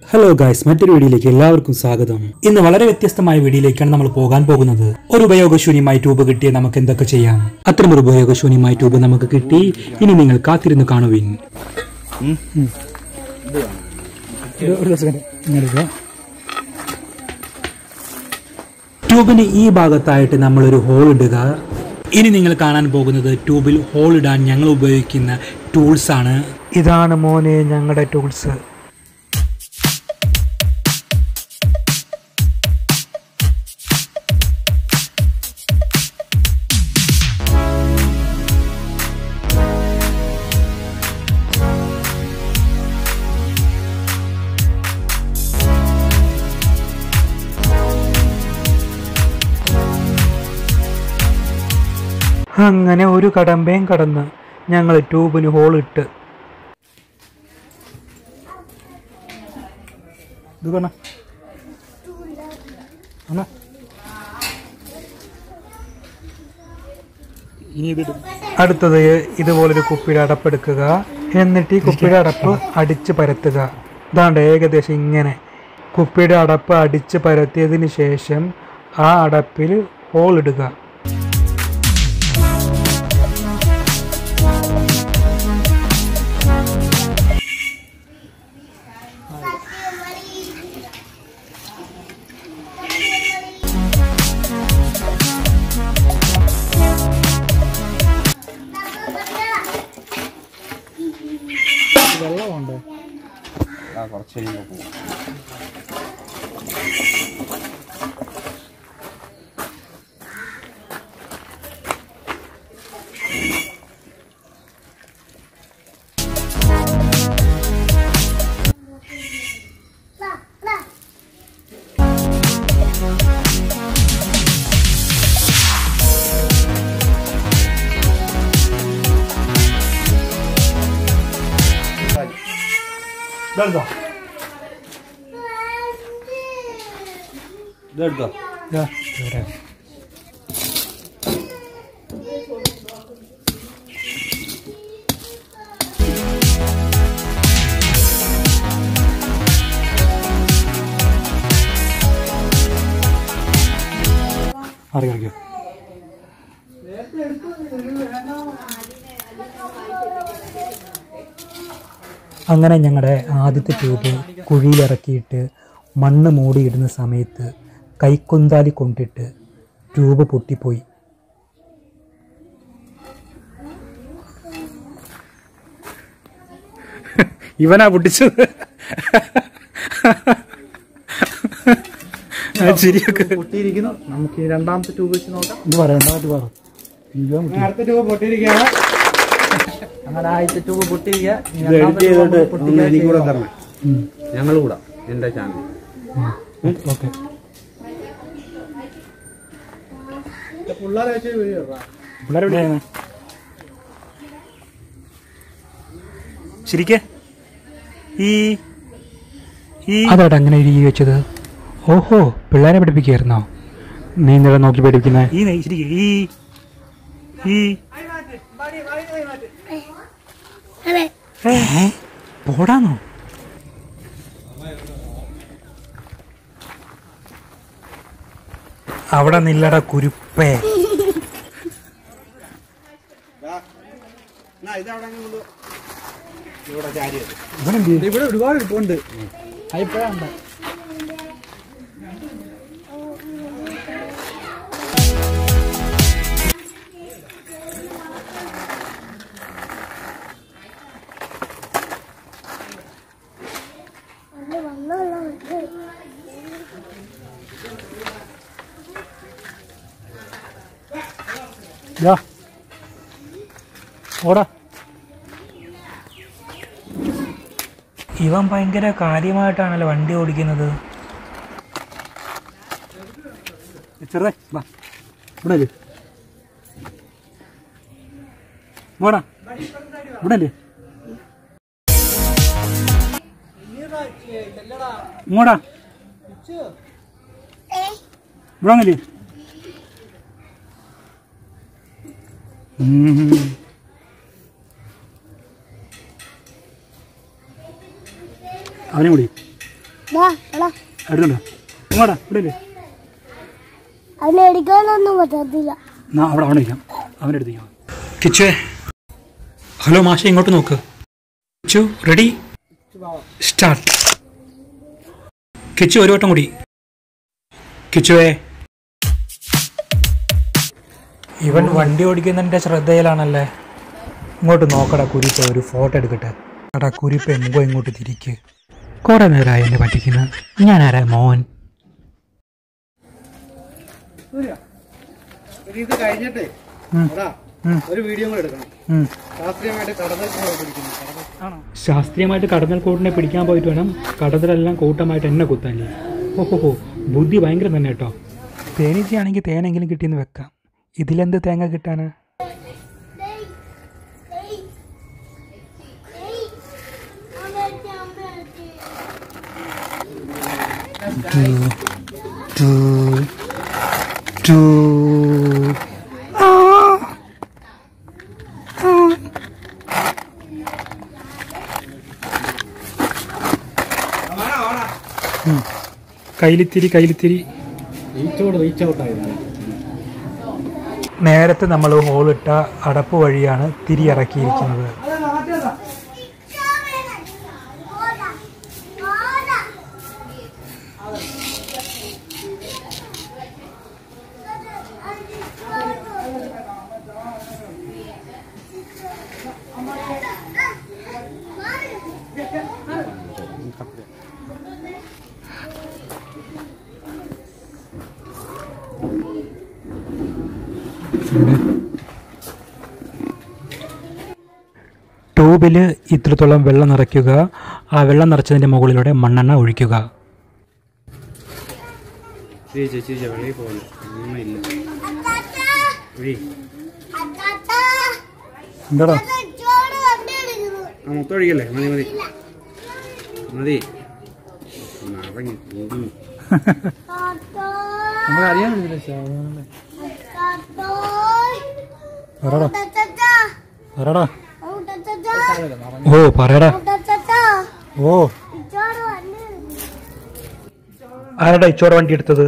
Hello guys മറ്റൊരു വീഡിയോയിലേക്ക് എല്ലാവർക്കും സ്വാഗതം ഇന്ന് വളരെ വ്യത്യസ്തമായ വീഡിയോയിലേക്കാണ് നമ്മൾ പോകാൻ പോകുന്നത് ഒരു ഉപയോഗശൂന്യമായ ട്യൂബ് കിട്ടിയ നമുക്ക് എന്തൊക്കെ ചെയ്യാം അത്തരമൊരു ഉപയോഗശൂന്യമായ ട്യൂബ് നമുക്ക് കിട്ടി ഇനി നിങ്ങൾ കാത്തിരുന്ന് കാണുവിൻ ട്യൂബിന് ഈ ഭാഗത്തായിട്ട് നമ്മളൊരു ഹോൾ ഇടുക ഇനി നിങ്ങൾ കാണാൻ പോകുന്നത് ട്യൂബിൽ ഹോൾ ഇടാൻ ഞങ്ങൾ ഉപയോഗിക്കുന്ന ടൂൾസ് ആണ് ഇതാണ് മോനെ ഞങ്ങളുടെ ടൂൾസ് അങ്ങനെ ഒരു കടമ്പയും കടന്ന് ഞങ്ങൾ ട്യൂബിന് ഹോൾ ഇട്ട് ഇത് കാണാ അണ്ണാ. അടുത്തത് ഇതുപോലൊരു കുപ്പിയുടെ അടപ്പെടുക്കുക എന്നിട്ട് ഈ കുപ്പിയുടെ അടപ്പ് അടിച്ച് പരത്തുക ഇതാണ്ട് ഏകദേശം ഇങ്ങനെ കുപ്പിയുടെ അടപ്പ് അടിച്ച് പരത്തിയതിന് ശേഷം ആ അടപ്പിൽ ഹോൾ ഇടുക ദാ, ഇവിടെ. അറിയാം അറിയാം അങ്ങനെ ഞങ്ങളുടെ ആദ്യത്തെ ട്യൂബ് കുഴിയിലിറക്കിയിട്ട് മണ്ണ് മൂടിയിടുന്ന സമയത്ത് കൈക്കൊന്താലി കൊണ്ടിട്ട് ട്യൂബ് പൊട്ടിപ്പോയി ഇവനാ പൊട്ടിച്ചത് ശരിയൊക്കെ പൊട്ടിയിരിക്കുന്നു നമുക്ക് ഈ രണ്ടാമത്തെ ട്യൂബ് വെച്ച് നോക്കാം ഇത് പറയണ്ട ഇത് പറ അടുത്ത ട്യൂബ് പൊട്ടിയിരിക്കുകയാണ് അങ്ങനെ ആദ്യത്തെ ട്യൂബ് പൊട്ടിയിരിക്കുക ഇനി ഇത് രണ്ടാമത്തെ എഡിറ്റ് ട്യൂബ് ചെയ്തിട്ട് പൊട്ടിക്കാൻ ഒന്ന് എനിക്ക് കൂടെ ചെയ്യുക. തരണേ ഞങ്ങൾ കൂടാ എന്റെ ചാനൽ ഓക്കെ പിള്ളേരെ വെച്ച് വീഡിയോ ഇടാം. പിള്ളേരെവിടെയാണ് ശരിക്ക് ഈ ഈ അതായിട്ട് അങ്ങനെ ഇരിക്കുക വെച്ചത് ഓഹോ പിള്ളേരെ പഠിപ്പിക്കായിരുന്നോ നീ ഇന്നലെ നോക്കി പഠിപ്പിക്കുന്ന ഈ ശരിക്ക് ഈ ഈ ഏ, പോടാന്നോ അവിടെ നില്ലട കുരുപ്പേ ഇവിടെ ഒരുപാട് ഇരിപ്പുണ്ട് അഭിപ്രായം ദാ. ഓടാ ഇവൻ ഭയങ്കര കാര്യമായിട്ടാണല്ലോ വണ്ടി ഓടിക്കുന്നത് ചെറുതേ വാ ഇവിടെ അല്ലേ മോടാ ഇവിടെ അല്ലേ ഇങ്ങോടാ ഇവിടെ വന്നില്ലേ ഉം. അവനെ കൂടി എടുത്തുണ്ടോ ഇങ്ങോട്ടാ ഇവിടെ ഇല്ലേ അതിനെടുക്കാനൊന്നും പറ്റത്തില്ല എന്നാ അവിടെ അവിടെ ഇരിക്കാം അവൻ്റെ അടുത്ത് കിച്ചുവേ ഹലോ മാഷ ഇങ്ങോട്ട് നോക്ക് കിച്ചു റെഡി സ്റ്റാർട്ട് കിച്ചു ഒരു വട്ടം കൂടി കിച്ചുവേ ഇവൻ വണ്ടി ഓടിക്കുന്നതിൻ്റെ ശ്രദ്ധയിലാണല്ലേ ഇങ്ങോട്ട് നോക്കടാ കുരിപ്പ് ഒരു ഫോട്ടോ എടുക്കട്ടെ എടാ കുരിപ്പ് എങ്കോ ഇങ്ങോട്ട് തിരിക്ക് കുറെ നേരമായി എന്നെ പറ്റിക്കുന്നത് ഞാൻ ആരാ മോൻ ഇത് കഴിഞ്ഞിട്ടേ ഉം. എടാ, ഉം. ഒരു വീഡിയോ കൂടെ എടുക്കണം ഉം. ശാസ്ത്രീയമായിട്ട് കടന്നൽ പിടിക്കുന്നു കടന്നൽ ശാസ്ത്രീയമായിട്ട് കടന്നൽ കൂട്ടിനെ പിടിക്കാൻ പോയിട്ട് വേണം കടന്നലെല്ലാം കൂട്ടമായിട്ട് എന്നെ കുത്താല്ലേ ഓഹോ ബുദ്ധി ഭയങ്കര തന്നെ കേട്ടോ തേനീച്ചയാണെങ്കിൽ തേനെങ്കിലും കിട്ടിയെന്ന് വെക്കാം ഇതിലെന്ത് തേങ്ങ കിട്ടാനാ കയ്യിലിത്തിരി കയ്യിലിത്തിരി റീച്ച് ഔട്ട് റീച്ച് ഔട്ട് ആയതാണ് നേരത്തെ നമ്മൾ ഹോളിട്ട അടപ്പ് വഴിയാണ് തിരി ഇറക്കിയിരിക്കുന്നത് ട്യൂബിൽ ഇത്രത്തോളം വെള്ളം നിറയ്ക്കുക ആ വെള്ളം നിറച്ചതിൻ്റെ മുകളിലൂടെ മണ്ണെണ്ണ ഒഴിക്കുക ചേച്ചി ചേച്ചി വെളിയിൽ പോകുന്നു ഒന്നുമില്ല ഒഴി എന്താടാ ആ മൊത്തം ഒഴിക്കല്ലേ മതി മതി മതി നിറങ്ങി ഉം. നമുക്ക് അറിയാൻ പറടാ പറടാ ഓ പറയടാ ഓ ആരടാ ഇച്ചോടെ വണ്ടി എടുത്തത്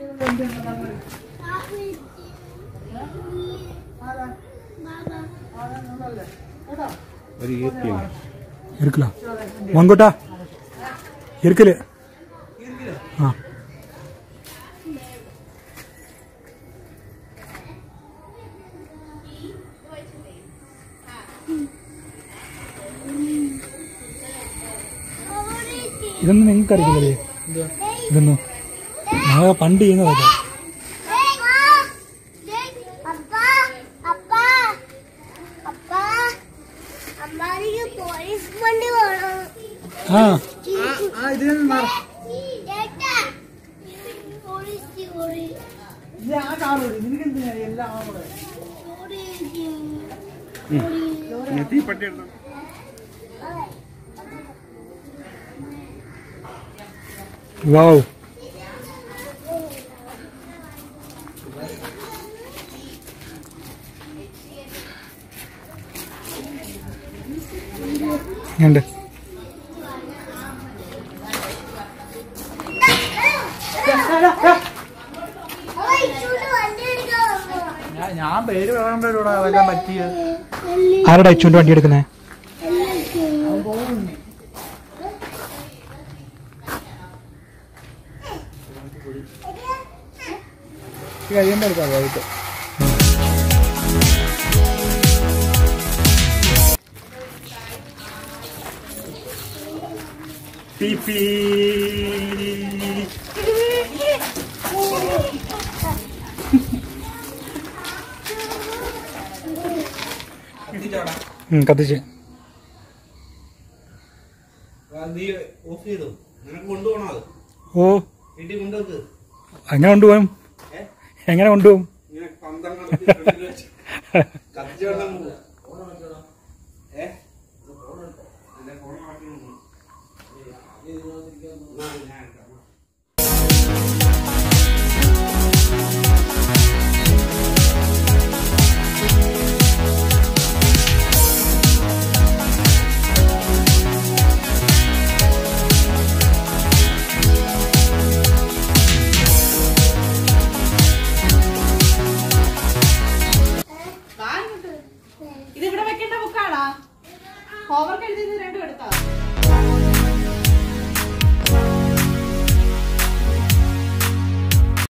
ഒരു ഈർക്കില്ല இருக்கலாம் வாங்கோட்டா இருக்குல்ல ஆ ഇതൊന്നും നിങ്ങൾക്ക് അറിയില്ലേ ഇതൊന്നും ഞാൻ പണ്ട് ചെയ്യുന്നതല്ലേ പോലീസ് വണ്ടി വേണം ആ പോലീസ് പോലീസ് തീപ്പട്ടി എടുത്തോ വാവ് ഉണ്ട് വണ്ടി എടുക്കാൻ ഞാൻ പേര് പറയുമ്പോഴൂടെ വല്ലതും പറ്റിയത് ആരുടെ അച്ചുവിന്റെ വണ്ടി എടുക്കുന്നേ കഴിയുമ്പോൾ എടുക്കാം വൈകിട്ട് ഉം, കത്തിച്ച് നീ ഓഫ് ചെയ്തു നിനക്ക് കൊണ്ടുപോകണോ അത് ഓ വീട്ടിൽ കൊണ്ടുവെക്ക് എങ്ങനെ കൊണ്ടുപോകും എങ്ങനെ കൊണ്ടുപോകും ഇങ്ങനെ പന്ത്രണ്ട് കത്തിച്ചു വെള്ളം ഏ ഇത് ഇവിടെ വെക്കേണ്ട ബുക്കാണോ ഹോംവർക്ക് എഴുതിയത് രണ്ടും എടുത്തോ